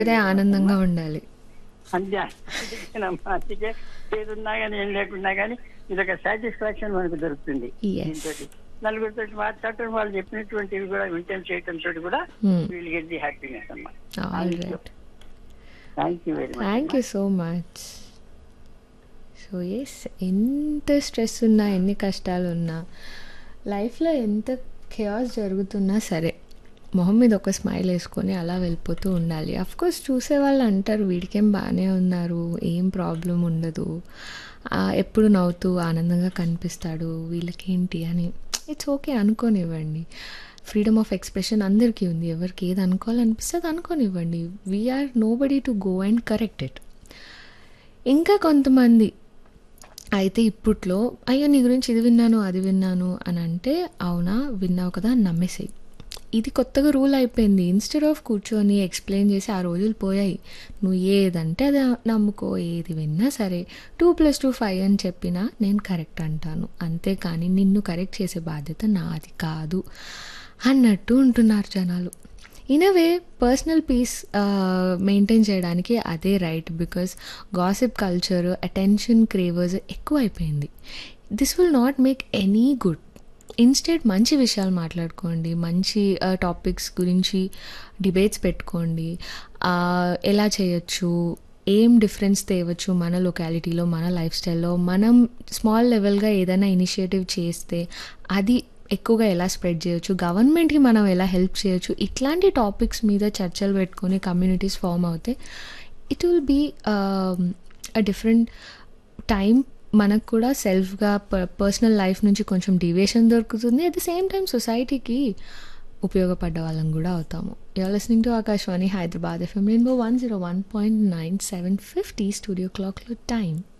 అదే ఆనందంగా ఉండాలి అంతే అందుకేనమ్మా అందుకే ఏదున్నా కానీ ఏం లేకున్నా కానీ ఇది ఒక సాటిస్ఫాక్షన్ మనకు దొరుకుతుంది Yes. దీంతోటి నలుగురితో మాట్లాడటం వాళ్ళు చెప్పినటువంటివి కూడా వింటం చేయటం తోటి కూడా Hmm. We'll get the happiness అమ్మా all right thank you very much thank you so much so yes ఎంత స్ట్రెస్ ఉన్నా ఎన్ని కష్టాలు ఉన్నా లైఫ్లో ఎంత ఖియాస్ జరుగుతున్నా సరే మొహం మీద ఒక స్మైల్ వేసుకొని అలా వెళ్ళిపోతూ ఉండాలి అఫ్ కోర్స్ చూసే వాళ్ళు అంటారు వీడికేం బాగానే ఉన్నారు ఏం ప్రాబ్లం ఉండదు ఆ, ఎప్పుడు నవ్వుతూ ఆనందంగా కనిపిస్తాడు వీళ్ళకేంటి అని ఇట్స్ ఓకే అనుకోనివ్వండి ఫ్రీడమ్ ఆఫ్ ఎక్స్ప్రెషన్ అందరికీ ఉంది ఎవరికి ఏది అనుకోవాలనిపిస్తే అది అనుకోనివ్వండి we are nobody to go and correct it ఇంకా కొంతమంది అయితే ఇప్పట్లో అయ్యో నీ గురించి ఇది విన్నాను అది విన్నాను అని అంటే అవునా విన్నావు కదా అని నమ్మేసేయి ఇది కొత్తగా రూల్ అయిపోయింది ఇన్స్టెడ్ ఆఫ్ కూర్చొని ఎక్స్ప్లెయిన్ చేసి ఆ రోజులు పోయాయి నువ్వు ఏదంటే అది నమ్ముకో ఏది విన్నా సరే టూ ప్లస్ టూ ఫైవ్ అని చెప్పినా నేను కరెక్ట్ అంటాను అంతేకాని నిన్ను కరెక్ట్ చేసే బాధ్యత నాది కాదు అన్నట్టు ఉంటున్నారు జనాలు in way personal peace maintain చేయడానికి అదే right because gossip culture attention cravers ఎక్కువ అయిపోయింది this will not make any good instead మంచి విషయాలు మాట్లాడుకోండి మంచి టాపిక్స్ గురించి డిబేట్స్ పెట్టుకోండి ఆ, ఎలా చేయొచ్చు ఏం డిఫరెన్స్ తేవచ్చు మన లొకాలిటీలో మన లైఫ్ స్టైల్లో మనం స్మాల్ లెవెల్గా ఏదైనా ఇనిషియేటివ్ చేస్తే అది ఎక్కువగా ఎలా స్ప్రెడ్ చేయొచ్చు గవర్నమెంట్కి మనం ఎలా హెల్ప్ చేయొచ్చు ఇట్లాంటి టాపిక్స్ మీద చర్చలు పెట్టుకొని కమ్యూనిటీస్ ఫామ్ అవుతే it will be a different time మనకు కూడా సెల్ఫ్గా పర్సనల్ లైఫ్ నుంచి కొంచెం డివియేషన్ దొరుకుతుంది అట్ ద సేమ్ టైం సొసైటీకి ఉపయోగపడ్డ వాళ్ళం కూడా అవుతాము you're listening to Akashvani Hyderabad FM rainbow one zero one point nine seven fifty studio క్లాక్లో టైం